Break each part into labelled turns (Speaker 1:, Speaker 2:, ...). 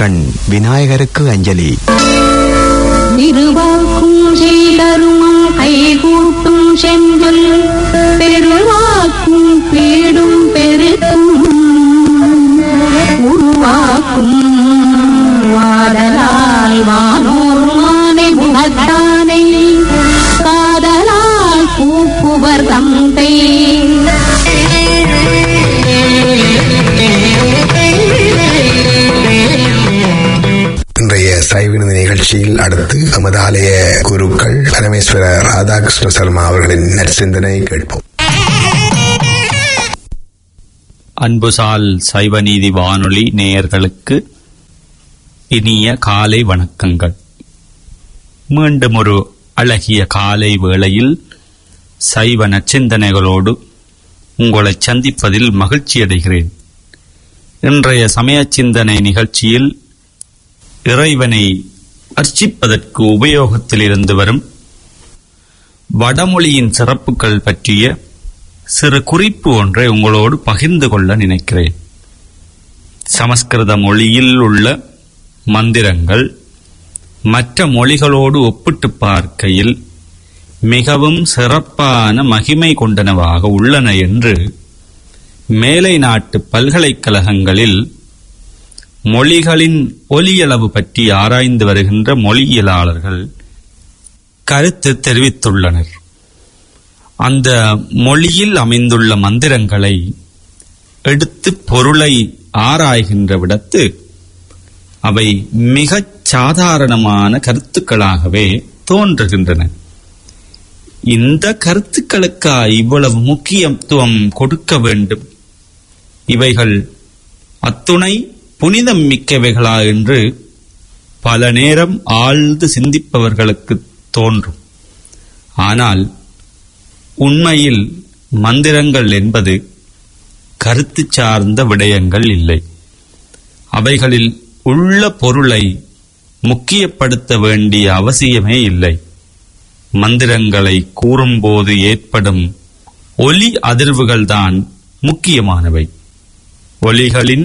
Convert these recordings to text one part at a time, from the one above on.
Speaker 1: கண் விநாயகருக்கு அஞ்சலி
Speaker 2: திருவாக்கும் செய்தருமம் கைகூட்டும் செஞ்சொல் பெருவாக்கும் பீடும் பெருக்கும் உருவாக்கும் வாடலால் வானோர் மானை முகத்தானை காதலால் கூப்புவர் தந்தை
Speaker 3: இன்றைய சைவினது நிகழ்ச்சியில் அடுத்து நமது ஆலய குருக்கள் பரமேஸ்வர ராதாகிருஷ்ண சர்மா அவர்களின் நற்சிந்தனை கேட்போம்
Speaker 4: அன்புசால் சைவநீதி வானொலி நேயர்களுக்கு இனிய காலை வணக்கங்கள் மீண்டும் ஒரு அழகிய காலை வேளையில் சைவ நச்சிந்தனைகளோடு உங்களை சந்திப்பதில் மகிழ்ச்சியடைகிறேன் இன்றைய சமய சிந்தனை நிகழ்ச்சியில் இறைவனை அர்ச்சிப்பதற்கு உபயோகத்தில் இருந்து வரும் வடமொழியின் சிறப்புகள் பற்றிய சிறு குறிப்பு ஒன்றை உங்களோடு பகிர்ந்து கொள்ள நினைக்கிறேன் சமஸ்கிருத மொழியில் உள்ள மந்திரங்கள் மற்ற மொழிகளோடு ஒப்பிட்டு பார்க்கையில் மிகவும் சிறப்பான மகிமை கொண்டனவாக உள்ளன என்று மேலை நாட்டு பல்கலைக்கழகங்களில் மொழிகளின் ஒலியளவு பற்றி ஆராய்ந்து வருகின்ற மொழியியலாளர்கள் கருத்து தெரிவித்துள்ளனர் அந்த மொழியில் அமைந்துள்ள மந்திரங்களை எடுத்து பொருளை ஆராய்கின்ற விடத்து அவை மிகச் சாதாரணமான கருத்துக்களாகவே தோன்றுகின்றன இந்த கருத்துக்களுக்கா இவ்வளவு முக்கியத்துவம் கொடுக்க வேண்டும் இவைகள் அத்துணை புனிதம் மிக்கவைகளா என்று பல நேரம் ஆழ்ந்து சிந்திப்பவர்களுக்கு தோன்றும் ஆனால் உண்மையில் மந்திரங்கள் என்பது கருத்து சார்ந்த விடயங்கள் இல்லை அவைகளில் உள்ள பொருளை முக்கியப்படுத்த வேண்டிய அவசியமே இல்லை மந்திரங்களை கூறும்போது ஏற்படும் ஒலி அதிர்வுகள்தான் முக்கியமானவை ஒலிகளின்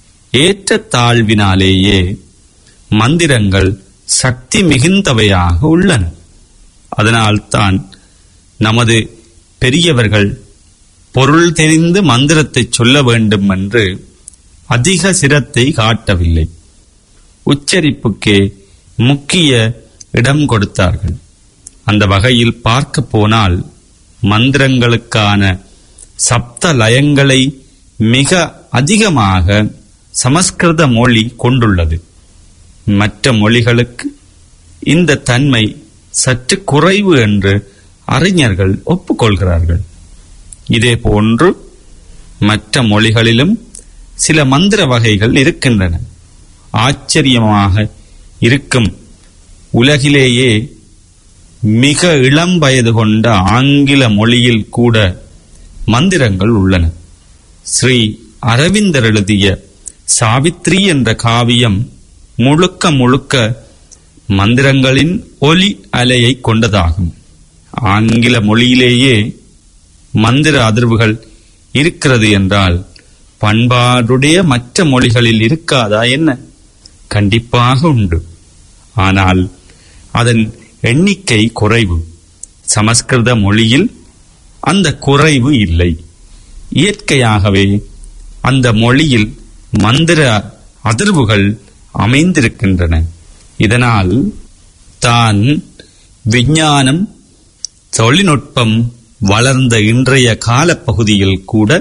Speaker 4: ஏற்றத்தாழ்வினாலேயே மந்திரங்கள் சக்தி மிகுந்தவையாக உள்ளன அதனால்தான் நமது பெரியவர்கள் பொருள் தெரிந்து மந்திரத்தை சொல்ல வேண்டும் என்று அதிக சிரத்தை காட்டவில்லை உச்சரிப்புக்கே முக்கிய இடம் கொடுத்தார்கள் அந்த வகையில் பார்க்க போனால் மந்திரங்களுக்கான சப்த லயங்களை மிக அதிகமாக சமஸ்கிருத மொழி கொண்டுள்ளது மற்ற மொழிகளுக்கு இந்த தன்மை சற்று குறைவு என்று அறிஞர்கள் ஒப்புக்கொள்கிறார்கள் இதே போன்று மற்ற மொழிகளிலும் சில மந்திர வகைகள் இருக்கின்றன ஆச்சரியமாக இருக்கும் உலகிலேயே மிக இளம் வயது கொண்ட ஆங்கில மொழியில் கூட மந்திரங்கள் உள்ளன ஸ்ரீ அரவிந்தர் எழுதிய சாவித்ரி என்ற காவியம் முழுக்க முழுக்க மந்திரங்களின் ஒலி அலையை கொண்டதாகும் ஆங்கில மொழியிலேயே மந்திர அதிர்வுகள் இருக்கிறது என்றால் பண்பாடுடைய மற்ற மொழிகளில் இருக்காதா என்ன கண்டிப்பாக உண்டு ஆனால் அதன் எண்ணிக்கை குறைவு சமஸ்கிருத மொழியில் அந்த குறைவு இல்லை இயற்கையாகவே அந்த மொழியில் மந்திர அதிர்வுகள் அமைந்திருக்கின்றன இதனால் தான் விஞ்ஞானம் தொழில்நுட்பம் வளர்ந்த இன்றைய காலப்பகுதியில் கூட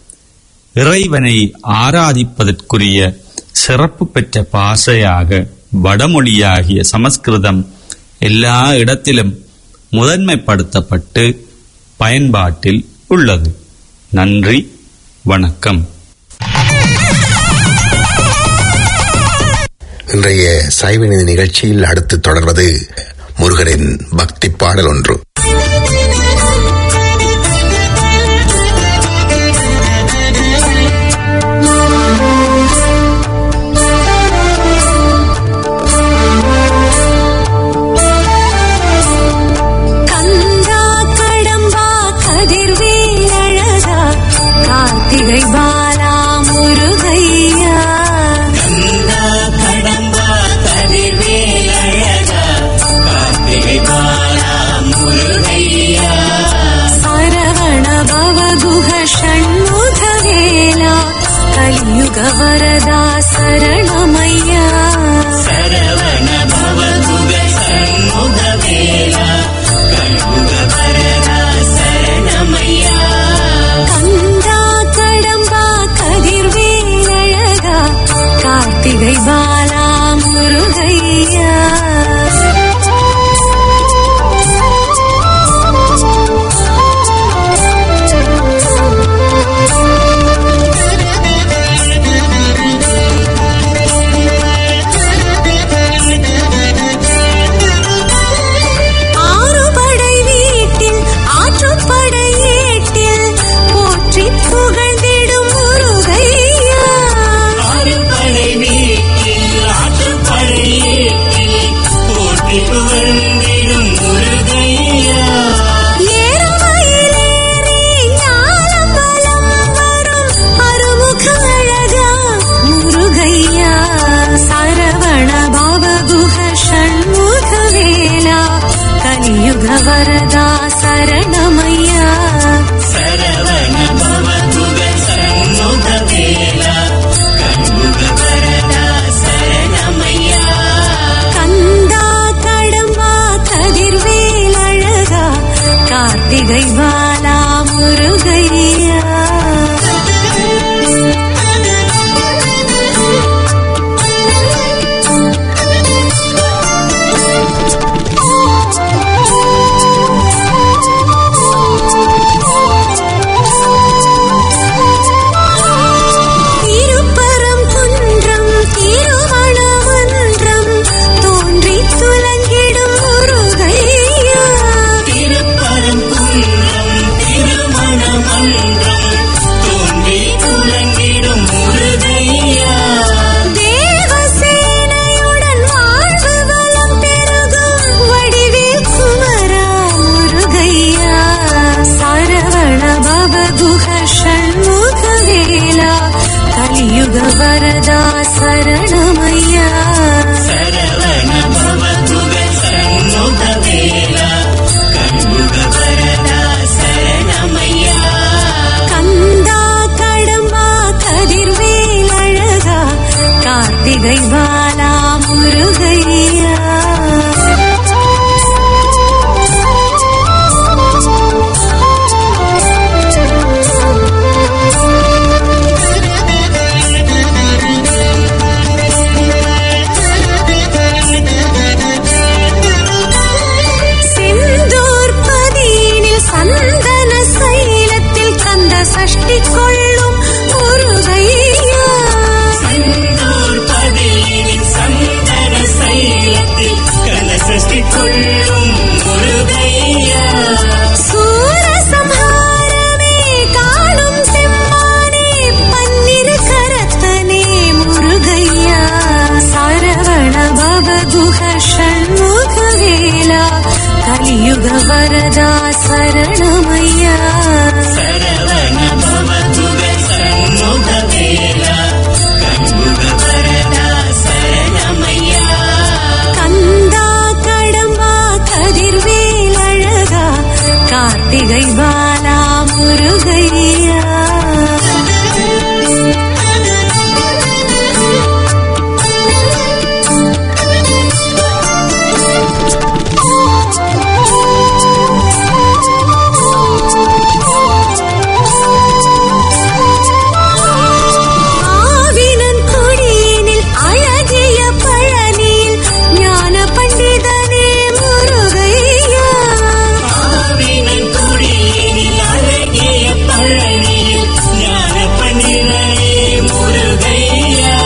Speaker 4: இறைவனை ஆராதிப்பதற்குரிய சிறப்பு பெற்ற பாஷையாக வடமொழியாகிய சமஸ்கிருதம் எல்லா இடத்திலும் முதன்மைப்படுத்தப்பட்டு பயன்பாட்டில் உள்ளது நன்றி வணக்கம்
Speaker 3: இன்றைய சைவநிதி நிகழ்ச்சியில் அடுத்து தொடர்வது முருகனின் பக்தி பாடல் ஒன்று
Speaker 5: கந்தா கடம்பா கதிர்வேல் அழகா கார்த்திகை பாலா முருகையா
Speaker 6: கடம்பா
Speaker 5: கலியுக வரதா சரணமையா
Speaker 6: சரவண பவதுக சண்முக வேலா கண்முக வரதா சரணமையா
Speaker 5: கந்தா கடம்பா கதிர்வேலழகா கார்த்திகை பாலா முருகையா ஆறுபடை வீட்டில் ஆற்றுப்படை ஏட்டில் போற்றி புகழ்ந்திடும் முருகையா
Speaker 6: ஆறுபடை வீட்டில் ஆற்றுப்படை ஏற்றில் போற்றி புகழ்ந்திடும் முருகையா
Speaker 5: ஏறுமயிலேறி ஞானம் வலம் வரும் அருமுக அழகா முருகையா சரவண பவகுஹ ஷண்முக வேலா கலியுக வரதா சரணமையா
Speaker 6: சரவண பவதுக சண்முக வேலா கண்முக வரதா சரணமையா
Speaker 5: கந்தா கடம்பா கதிர்வேல் அழகா கார்த்திகை பாலா முருகையா திருப்பரம் குன்றம் திருமணமன்றம் தோன்றி துலங்கிடும் முருகையா
Speaker 6: திருப்பரங்குன்றம் திருமண மன்றம் தோன்றி துலங்கிடும் முருகையா
Speaker 5: தேவசேனையுடன் வாழ்வு வளம் பெருகும் வடிவேல் குமரா முருகையா சரவண பவகுஹ ஷண்முக வேலா கலியுக வரதா சரணமையா
Speaker 6: சரவண பவதுக சண்முக வேலா கண்முக வரதா சரணமையா
Speaker 5: கந்தா கடம்பா கதிர்வேல் அழகா கார்த்திகை பாலா முருகையா செந்தூர் பதியினில் சந்தன சைலத்தில் கந்த சஷ்டி கொள்ளும் முருகையா
Speaker 6: செந்தூர் பதியின் சந்தன சைலத்தில் கனசஷ்டி கொள்ளும் முருகையா
Speaker 5: சூரசம்ஹாரமே காணும் செம்மானே பன்னிரு கரத்தனே முருகையா சரவண பவகுஹ ஷண்முக வேலா கலியுக வரதா சரணமையா
Speaker 6: சரவண பவதுக சண்முக வேலா கண்முக வரதா சரணமையா
Speaker 5: கந்தா கடம்பா கதிர்வேல் அழகா கார்த்திகை பாலா முருகையா ஆவினன் கொடியினில் அழகிய பழனியில் ஞான பண்டிதனே முருகையா
Speaker 6: ஆவினன் குடியினில் அழகிய பழனியில் ஞான பண்டிதனே முருகையா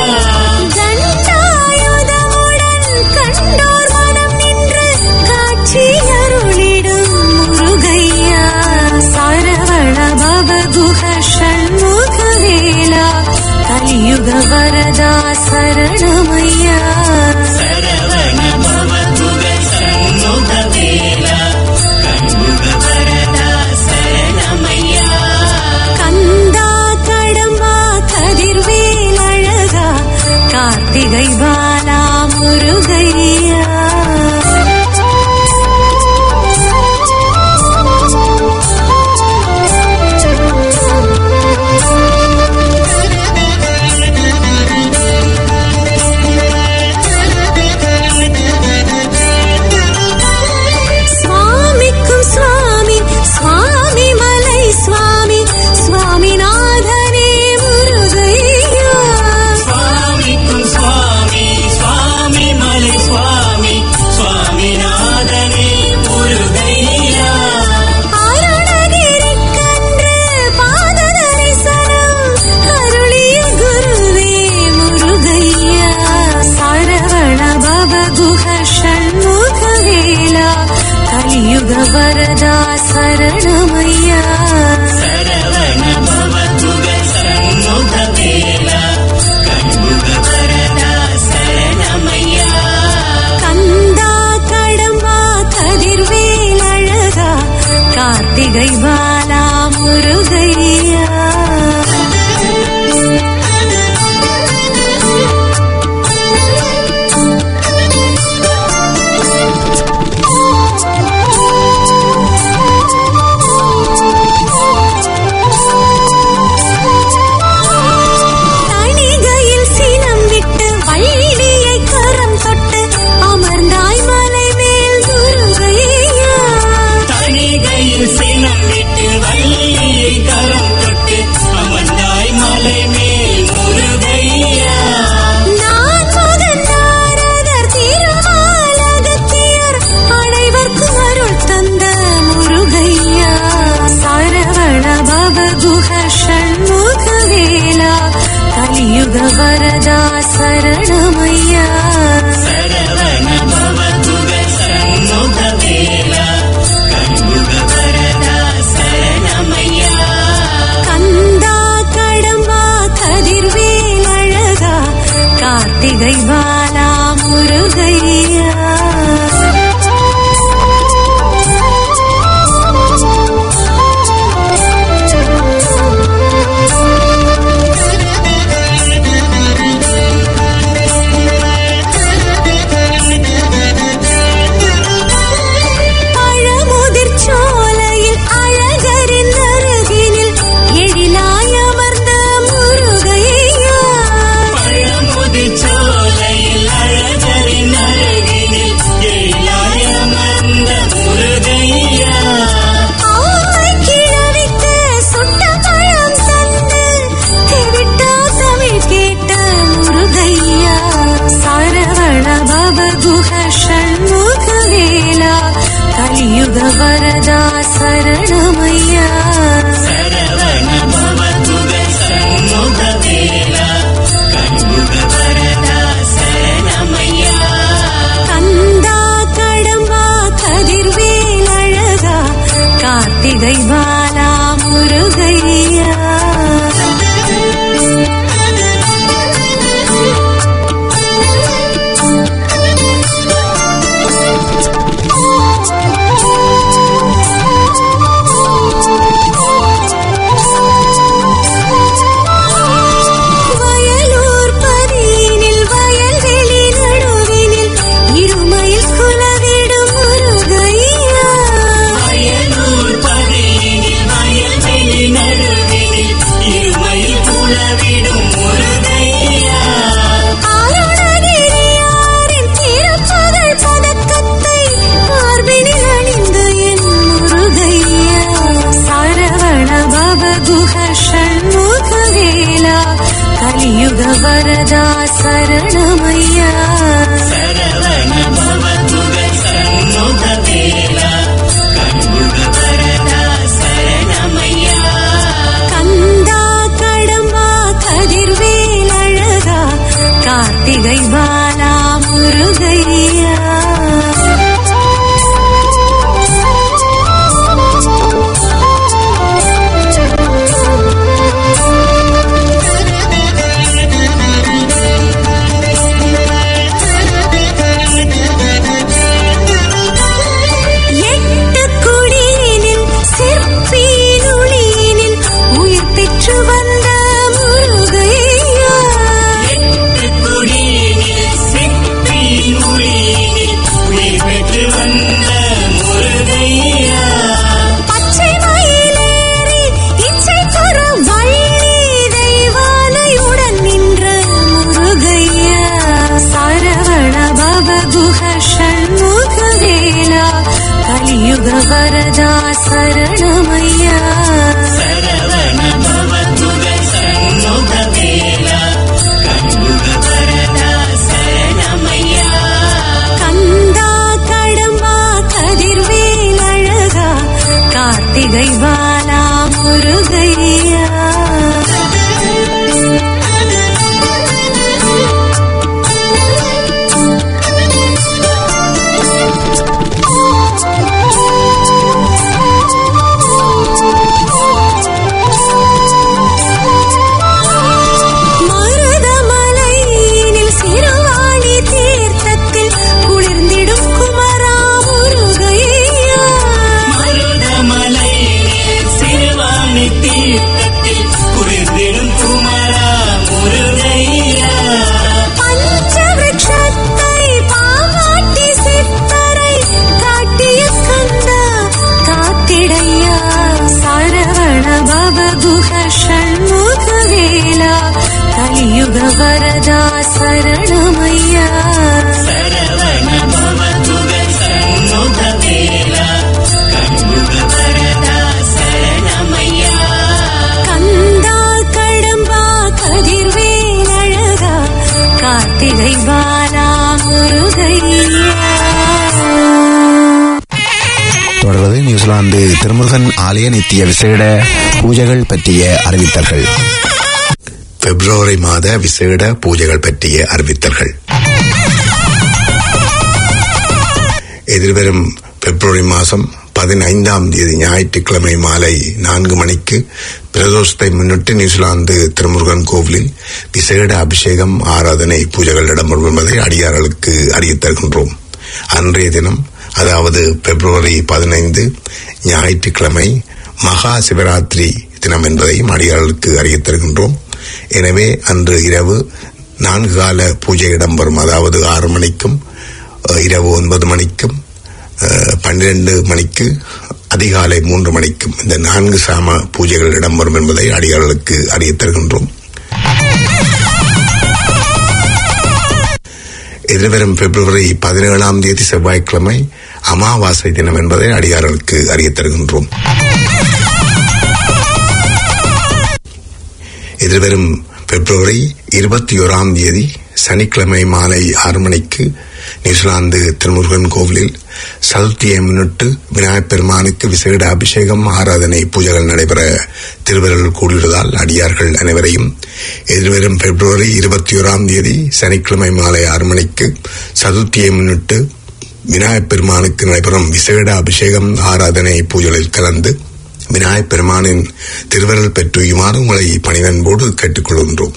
Speaker 5: கண்டாயுதமுடன் கண்டோர் மனம் நின்று காட்சி அருளிடும் முருகையா சரவண பவகுஹ ஷண்முக வேலா கலியுக வரதா சரணமையா
Speaker 6: சரவண பவதுக சண்முக வேலா கண்முக வரதா சரணமையா
Speaker 5: கந்தா கடம்பா கதிர்வேல் அழகா கார்த்திகை பாலா முருகையா ஷண்முகவேலா கலியுக வரதா சரணமையா
Speaker 6: சரவண பவதுக சண்முகவேலா கண்முக வரதா சரணமையா
Speaker 5: கந்தா கடம்பா கதிர்வேல் அழகா கார்த்திகை பாலா முருகையா பழமுதிர் சோலையில் அழகரின் அருகினில் எழிலாய் அமர்ந்த முருகையா
Speaker 6: பழமுதி சோலையில் அழகரின் அருகினில் எழிலாய் அமர்ந்த முருகையா
Speaker 5: ஆமை கிழவிக்கு சுட்ட பழம் தந்து தெவிட்டா தமிழ் கேட்ட முருகையா சரவண பவகுஹ ஷண்முகவேலா கலியுக வரதா சரணமையா
Speaker 6: சரவண பவதுக சண்முகவேலா கண்முக வரதா சரணமையா
Speaker 5: கந்தா கடம்பா கதிர்வேல் அழகா கார்த்திகை பாலா முருகையா வயலூர் பரியினில் வயல்வெளி நடுவினில் இருமையில் குலவிடும் முருகையா
Speaker 6: வயலூர் பகையினில் வயல்வெளி நடுவினில் இருமையில் புலவிடும் முருகையா
Speaker 5: ஆருணகிரியாரின் திருப்பகல் பதக்கத்தை மார்பினில் அணிந்த என் முருகையா சரவண பவகுஹ ஷண்முகவேலா கலியுக வரதா சரணமையா
Speaker 6: சரவண பவதுக சண்முகவேலா கண்முக வரதா சரணமையா
Speaker 5: கந்தா கடம்பா கதிர்வேல் அழகா கார்த்திகை பாலா முருகையா எட்டு குடியினில் சிற்பி நுழியினில் உயிர் பெற்று வந்த முருகையா
Speaker 6: எட்டு குடியினில் சிப்பி நுழியினில் உயிர் பெற்று வந்த முருகையா
Speaker 5: பச்சை மயிலேறி இச்சை தர வள்ளி தெய்வானையுடன் நின்ற முருகையா சரவண பவகுஹ ஷண்முகவேலா கலியுக வரதா சரணமையா
Speaker 6: சரவண பவதுக சண்முகவேலா கண்முக வரதா சரணமையா
Speaker 5: கந்தா கடம்பா கதிர்வேல் அழகா கார்த்திகை பாலா முருகையா மருதமலையினில் சிறுவாணி தீர்த்தத்தில் குளிர்ந்திடும் குமரா முருகையா
Speaker 6: மருதமலை சிறுவாணி தீர்த்தத்தில் குளிர்ந்திடும் குமரா முருகையா
Speaker 5: பஞ்சவிருட்சத்தை பாவாட்டி சித்தரை காட்டிய கந்தா காத்திடையா சரவண பவகுஹ ஷண்முகவேலா கலியுக வரதா சரணமையா
Speaker 6: சரவண பவதுக சண்முகவேலா கண்முக வரதா சரணமையா
Speaker 5: கந்தா கடம்பா கதிர்வேல் அழகா கார்த்திகை பாலா முருகையா
Speaker 1: தொடர்வது நியூசிலாந்து நியூசிலாந்து திருமுருகன் ஆலய நித்திய விசேட பூஜைகள் பற்றிய அறிவித்தல்கள்
Speaker 3: பிப்ரவரி மாத விசேட பூஜைகள் பற்றிய அறிவித்தல்கள் எதிர்வரும் பிப்ரவரி மாதம் பதினைந்தாம் தேதி ஞாயிற்றுக்கிழமை மாலை நான்கு மணிக்கு பிரதோஷத்தை முன்னிட்டு நியூசிலாந்து திருமுருகன் கோவிலில் விசேட அபிஷேகம் ஆராதனை பூஜைகள் இடம்பெறும் என்பதை அடியார்களுக்கு அறியத் தருகின்றோம் அன்றைய தினம் அதாவது பிப்ரவரி பதினைந்து ஞாயிற்றுக்கிழமை மகா சிவராத்திரி தினம் என்பதையும் அடியார்களுக்கு அறியத் தருகின்றோம் எனவே அன்று இரவு நான்கு கால பூஜை இடம்பெறும் அதாவது ஆறு மணிக்கும் அஹ், இரவு ஒன்பது மணிக்கும் அஹ், பன்னிரண்டு மணிக்கு அதிகாலை மூன்று மணிக்கும் இந்த நான்கு சாம பூஜைகள் இடம்பெறும் என்பதை அடியார்களுக்கு அறியத் தருகின்றோம் எதிர்வரும் பிப்ரவரி பதினேழாம் தேதி செவ்வாய்க்கிழமை அமாவாசை தினம் என்பதை அடியார்களுக்கு அறியத் தருகின்றோம் எதிர்வரும் பிப்ரவரி இருபத்தி ஓராம் தேதி சனிக்கிழமை மாலை ஆறு மணிக்கு நியூசிலாந்து திருமுருகன் கோவிலில் சதுர்த்தியை முன்னிட்டு விநாயகப் பெருமானுக்கு விசேட அபிஷேகம் ஆராதனை பூஜைகள் நடைபெற திருவருள் கூடியுள்ளதால் அடியார்கள் அனைவரையும் எதிர்வரும் பிப்ரவரி இருபத்தி ஓராம் தேதி சனிக்கிழமை மாலை ஆறு மணிக்கு சதுர்த்தியை முன்னிட்டு விநாயகப் பெருமானுக்கு நடைபெறும் விசேட அபிஷேகம் ஆராதனை பூஜைகளில் கலந்து விநாயகப் பெருமானின் திருவருள் பெற்றுயுமாறு உங்களை பணிவன்போடு கேட்டுக்கொள்கின்றோம்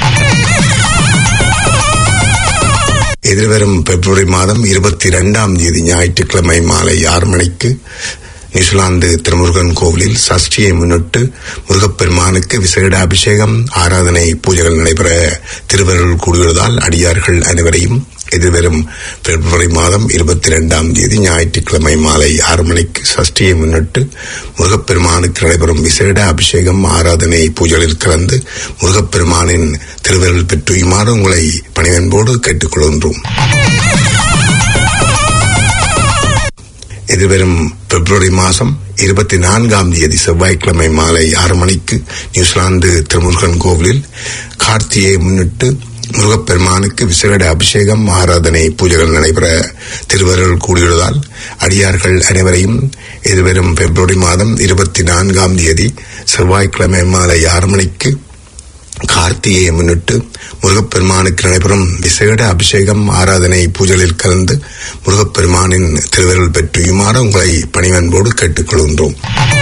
Speaker 3: எதிர்வரும் பிப்ரவரி மாதம் இருபத்தி இரண்டாம் தேதி ஞாயிற்றுக்கிழமை மாலை ஆறு மணிக்கு நியூசிலாந்து திருமுருகன் கோவிலில் சஷ்டியை முன்னிட்டு முருகப்பெருமானுக்கு விசேட அபிஷேகம் ஆராதனை பூஜைகள் நடைபெற திருவருள் கூடுவதால் அடியார்கள் அனைவரையும் எதிர்வரும் பிப்ரவரி மாதம் இருபத்தி இரண்டாம் தேதி ஞாயிற்றுக்கிழமை மாலை ஆறு மணிக்கு சஷ்டியை முன்னிட்டு முருகப்பெருமானுக்கு நடைபெறும் விசேட அபிஷேகம் ஆராதனை பூஜைகளில் கலந்து முருகப்பெருமானின் திருவருள் பெற்றுயுமாறு உங்களை பணிவன்போடு கேட்டுக்கொள்கின்றோம் எதிர்வரும் பிப்ரவரி மாதம் இருபத்தி நான்காம் தேதி செவ்வாய்க்கிழமை மாலை ஆறு மணிக்கு நியூசிலாந்து திருமுருகன் கோவிலில் கார்த்தியை முன்னிட்டு முருகப்பெருமானுக்கு விசேட அபிஷேகம் ஆராதனை பூஜைகள் நடைபெற திருவருள் கூடியுள்ளதால் அடியார்கள் அனைவரையும் எதிர்வரும் பிப்ரவரி மாதம் இருபத்தி நான்காம் தேதி செவ்வாய்க்கிழமை மாலை ஆறு மணிக்கு கார்த்திகையை முன்னிட்டு முருகப்பெருமானுக்கு நடைபெறும் விசேட அபிஷேகம் ஆராதனை பூஜைகளில் கலந்து முருகப்பெருமானின் திருவருள் பெற்றுயுமாறு உங்களை பணிவன்போடு கேட்டுக்கொள்கின்றோம்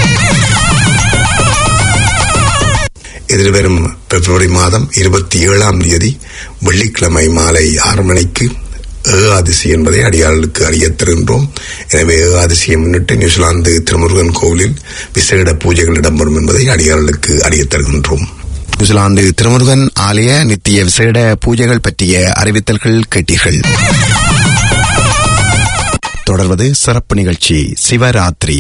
Speaker 3: எதிர்வரும் பிப்ரவரி மாதம் இருபத்தி ஏழாம் தேதி வெள்ளிக்கிழமை மாலை ஆறு மணிக்கு ஏகாதசி என்பதை அடியார்களுக்கு அறியத் தருகின்றோம் எனவே ஏகாதசியை முன்னிட்டு நியூசிலாந்து திருமுருகன் கோவிலில் விசேட பூஜைகள் இடம்பெறும் என்பதை அடியார்களுக்கு அறியத் தருகின்றோம்
Speaker 1: நியூசிலாந்து திருமுருகன் ஆலய நித்திய விசேட பூஜைகள் பற்றிய அறிவித்தல்கள் கேட்டீர்கள் தொடர்வது சிறப்பு நிகழ்ச்சி சிவராத்திரி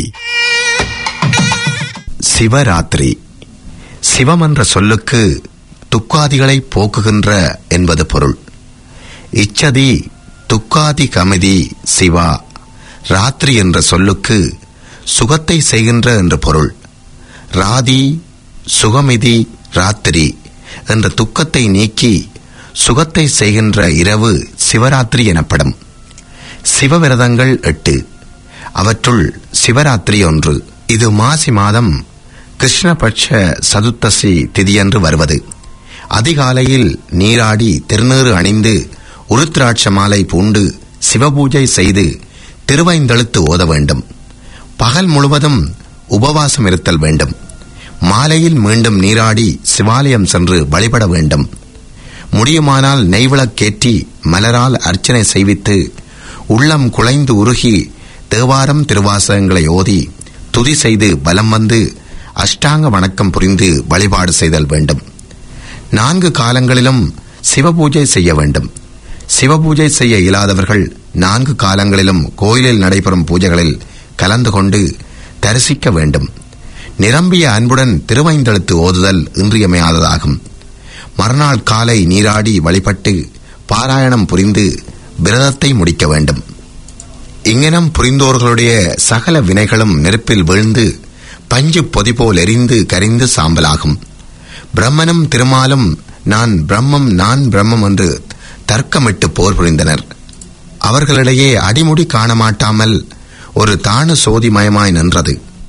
Speaker 1: சிவராத்திரி சிவம் என்ற சொல்லுக்கு துக்காதிகளை போக்குகின்ற என்பது பொருள் இச்சதி துக்காதி கமிதி சிவா ராத்திரி என்ற சொல்லுக்கு சுகத்தை செய்கின்ற என்று பொருள் ராதி சுகமிதி ராத்திரி என்ற துக்கத்தை நீக்கி சுகத்தை செய்கின்ற இரவு சிவராத்திரி எனப்படும் சிவவிரதங்கள் எட்டு அவற்றுள் சிவராத்திரி ஒன்று இது மாசி மாதம் கிருஷ்ணபட்ச சதுர்த்தசி திதியன்று வருவது அதிகாலையில் நீராடி திருநீறு அணிந்து உருத்திராட்ச மாலை பூண்டு சிவபூஜை செய்து திருவைந்தெழுத்து ஓத வேண்டும் பகல் முழுவதும் உபவாசம் இருத்தல் வேண்டும் மாலையில் மீண்டும் நீராடி சிவாலயம் சென்று வழிபட வேண்டும் முடியுமானால் நெய்விளக்கேற்றி மலரால் அர்ச்சனை செய்வித்து உள்ளம் குலைந்து உருகி தேவாரம் திருவாசகங்களை ஓதி துதி செய்து பலம் வந்து அஷ்டாங்க வணக்கம் புரிந்து வழிபாடு செய்தல் வேண்டும் நான்கு காலங்களிலும் சிவபூஜை செய்ய வேண்டும் சிவபூஜை செய்ய இயலாதவர்கள் நான்கு காலங்களிலும் கோயிலில் நடைபெறும் பூஜைகளில் கலந்து கொண்டு தரிசிக்க வேண்டும் நிரம்பிய அன்புடன் திருவைந்தெழுத்து ஓதுதல் இன்றியமையாததாகும் மறுநாள் காலை நீராடி வழிபட்டு பாராயணம் புரிந்து விரதத்தை முடிக்க வேண்டும் இங்கனம் புரிந்தோர்களுடைய சகல வினைகளும் நெருப்பில் வீழ்ந்து பஞ்சு பொதி போல் எரிந்து கரிந்து சாம்பலாகும் பிரம்மனும் திருமாலும் நான் பிரம்மம் நான் பிரம்மம் என்று தர்க்கமிட்டு போர் புரிந்தனர் அவர்களிடையே அடிமுடி காணமாட்டாமல் ஒரு தானு சோதிமயமாய் நின்றது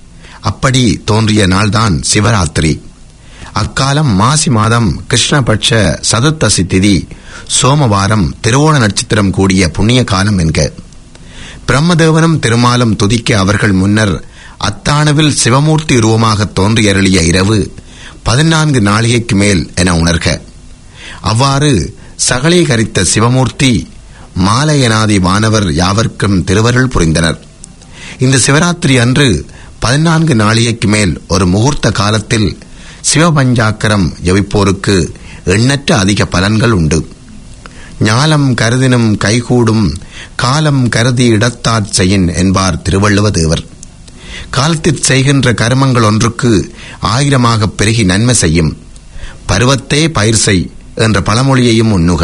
Speaker 1: அப்படி தோன்றிய நாள்தான் சிவராத்திரி அக்காலம் மாசி மாதம் கிருஷ்ணபட்ச சதுர்த்தசி திதி சோமவாரம் திருவோண நட்சத்திரம் கூடிய புண்ணிய காலம் என்க பிரம்மதேவனும் திருமாலும் துதிக்க அவர்கள் முன்னர் அத்தாணுவில் சிவமூர்த்தி உருவமாக தோன்றியருளிய இரவு பதினான்கு நாளிகைக்கு மேல் என உணர்க அவ்வாறு சகலீகரித்த சிவமூர்த்தி மாலையனாதி வானவர் யாவர்க்கும் திருவருள் புரிந்தனர் இந்த சிவராத்திரி அன்று பதினான்கு நாளிகைக்கு மேல் ஒரு முகூர்த்த காலத்தில் சிவபஞ்சாக்கரம் ஜபிப்போருக்கு எண்ணற்ற அதிக பலன்கள் உண்டு ஞாலம் கருதினும் கைகூடும் காலம் கருதி இடத்தாற் செய்யின் என்பார் திருவள்ளுவ தேவர் காலத்தில் செய்கின்ற கர்மங்கள் ஒன்றுக்கு ஆயிரமாக பெருகி நன்மை செய்யும் பருவத்தே பயிர் செய் என்ற பழமொழியையும் உண்ணுக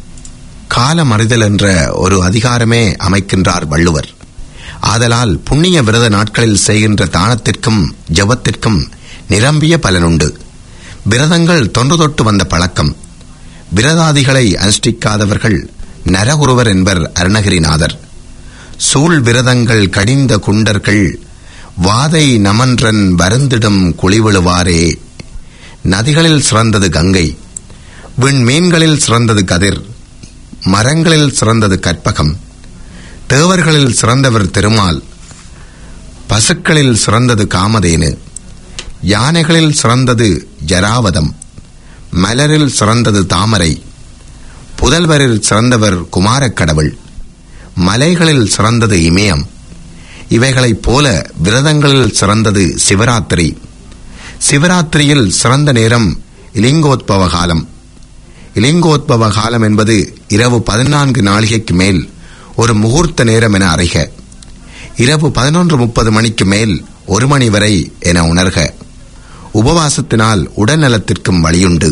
Speaker 1: காலம் அறிதல் என்ற ஒரு அதிகாரமே அமைக்கின்றார் வள்ளுவர் ஆதலால் புண்ணிய விரத நாட்களில் செய்கின்ற தானத்திற்கும் ஜபத்திற்கும் நிரம்பிய பலனுண்டு விரதங்கள் தொன்று தொட்டு வந்த பழக்கம் விரதாதிகளை அனுஷ்டிக்காதவர்கள் நரகுருவர் என்பர் அருணகிரிநாதர் சூழ் விரதங்கள் கடிந்த குண்டர்கள் வாதை நமன்றன் வருந்திடும் குழிவிழுவாரே நதிகளில் சிறந்தது கங்கை விண்மீன்களில் சிறந்தது கதிர் மரங்களில் சிறந்தது கற்பகம் தேவர்களில் சிறந்தவர் திருமால் பசுக்களில் சிறந்தது காமதேனு யானைகளில் சிறந்தது ஜராவதம் மலரில் சிறந்தது தாமரை புதல்வரில் சிறந்தவர் குமாரக்கடவுள் மலைகளில் சிறந்தது இமயம் இவைகளைப் போல விரதங்களில் சிறந்தது சிவராத்திரி சிவராத்திரியில் சிறந்த நேரம் இலிங்கோத்பவ காலம் இலிங்கோத்பவ காலம் என்பது இரவு பதினான்கு நாளிகைக்கு மேல் ஒரு முகூர்த்த நேரம் என அறிக இரவு பதினொன்று முப்பது மணிக்கு மேல் ஒரு மணி வரை என உணர்க உபவாசத்தினால் உடல் நலத்திற்கும் வழியுண்டு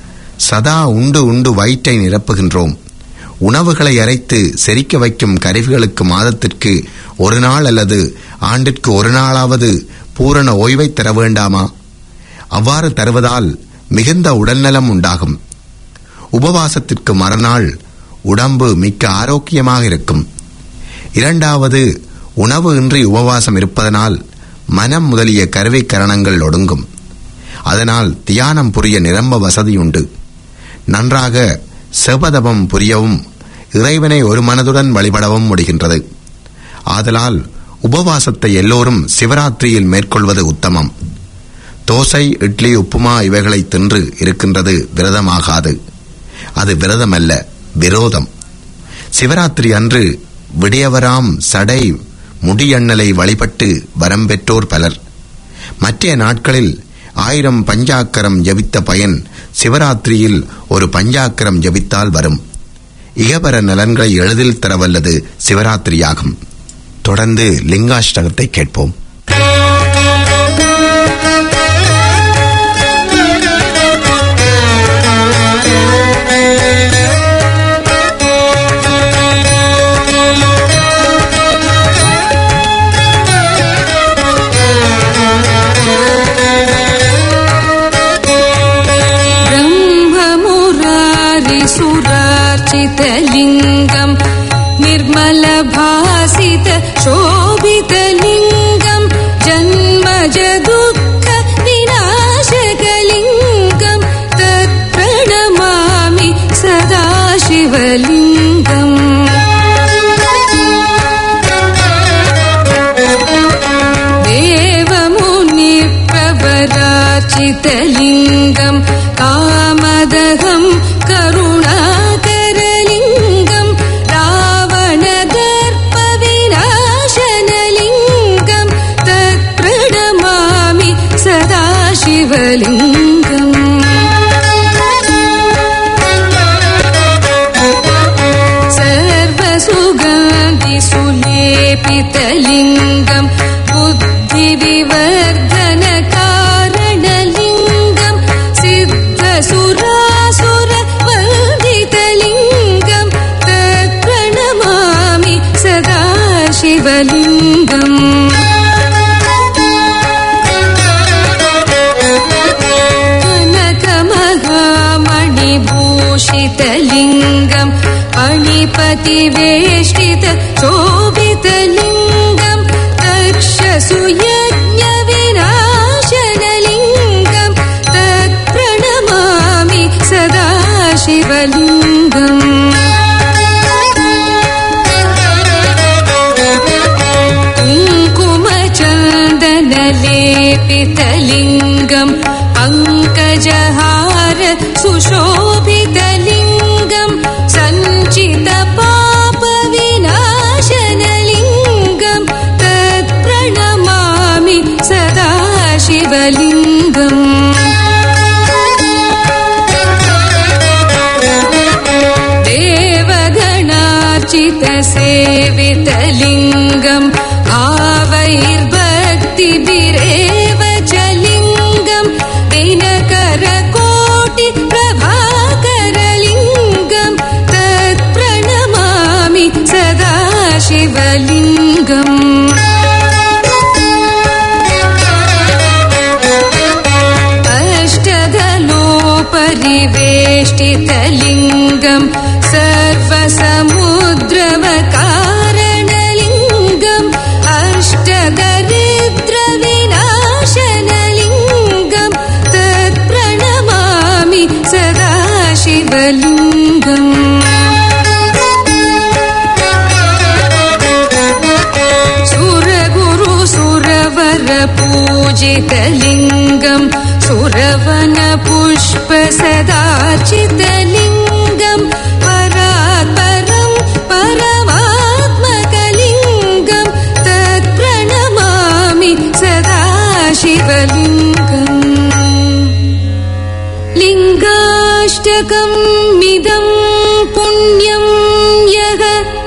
Speaker 1: சதா உண்டு உண்டு வயிற்றை நிரப்புகின்றோம் உணவுகளை அரைத்து செரிக்க வைக்கும் கருவிகளுக்கு மாதத்திற்கு ஒரு நாள் அல்லது ஆண்டிற்கு ஒரு நாளாவது பூரண ஓய்வை தர வேண்டாமா அவ்வாறு தருவதால் மிகுந்த உடல்நலம் உண்டாகும் உபவாசத்திற்கு மறுநாள் உடம்பு மிக்க ஆரோக்கியமாக இருக்கும் இரண்டாவது உணவு இன்றி உபவாசம் இருப்பதனால் மனம் முதலிய கருவி கரணங்கள் ஒடுங்கும் அதனால் தியானம் புரிய நிரம்ப வசதியுண்டு நன்றாக செபதபம் புரியவும் இறைவனை ஒரு மனதுடன் வழிபடவும் முடிகின்றது ஆதலால் உபவாசத்தை எல்லோரும் சிவராத்திரியில் மேற்கொள்வது உத்தமம் தோசை இட்லி உப்புமா இவைகளை தின்று இருக்கின்றது விரதமாகாது அது விரதமல்ல விரோதம் சிவராத்திரி அன்று விடியவராம் சடை முடியண்ணலை வழிபட்டு வரம் பெற்றோர் பலர் மற்ற நாட்களில் ஆயிரம் பஞ்சாக்கரம் ஜபித்த பயன் சிவராத்திரியில் ஒரு பஞ்சாக்கரம் ஜபித்தால் வரும் இகபர நலன்களை எளிதில் தரவல்லது சிவராத்திரியாகும் தொடர்ந்து லிங்காஷ்டகத்தை கேட்போம்
Speaker 5: ब्रह्ममुरारिसुरार्चितलिङ्गम् निर्मलभासित शोभितलिङ्गम् जन्मज दुःख विनाशकलिङ्गम् तत्प्रणमामि सदा शिवलिङ्गम् देवमुनिप्रवराचितलिङ्गम् कामदहं करुणाकरलिङ्गम् रावणदर्पविनाशनलिङ्गम् तत्प्रणमामि सदा शिवलिङ्गम् सर्वसुगन्धिसुलेपितलिङ्गम् बुद्धिविवर्धनकारणलिङ्गम् सिद्धसुरासुरवन्दितलिङ्गम् तत्प्रणमामि सदा शिवलिङ्गम् कनकमहामणिभूषितलिङ्गम् अणिपतिवेष्टित शोभितलिङ्गम् तक्षसुयज्ञवे सदाशिवलिङ्गम् कुङ्कुमचन्दनलेपितलिङ्गम् पङ्कजहार सुशोभितलिङ्गम् सञ्चितपापविनाशनलिङ्गम् तत्प्रणमामि सदा शिवलिङ्गम् देवगणार्चितसेवितलिङ्गम् भावैर्भक्तिभिरेव च लिङ्गम् दिनकरकोटिप्रभाकरलिङ्गम् तत्प्रणमामि सदा शिवलिङ्गम् अष्टदलोपरिवेष्टितलिङ्गम् सर्वसमुद्रवकारणलिङ्गम् अष्टदरिद्रविनाशनलिङ्गम् तत्प्रणमामि सदा शिवलिङ्गम् सुरगुरु सुरवर पूजितलिङ्गम् सुरवन पुष्प सदाचितलिङ्गम् परात्परम् परमात्मकलिङ्गम् तत्प्रणमामि सदा शिवलिङ्गम् लिङ्गाष्टकम् मिदम् पुण्यम् यः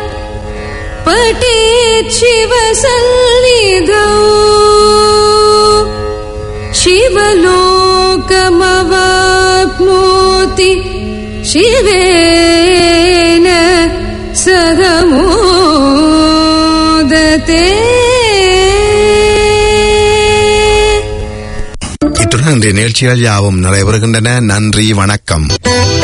Speaker 5: पठेत् शिवसन्निधौ शिवलोकमवाप्नोति शिवेन सह मोदते
Speaker 1: இத்துடன் இன்றைய நிகழ்ச்சிகள் யாவும் நிறைவேறுகின்றன நன்றி வணக்கம்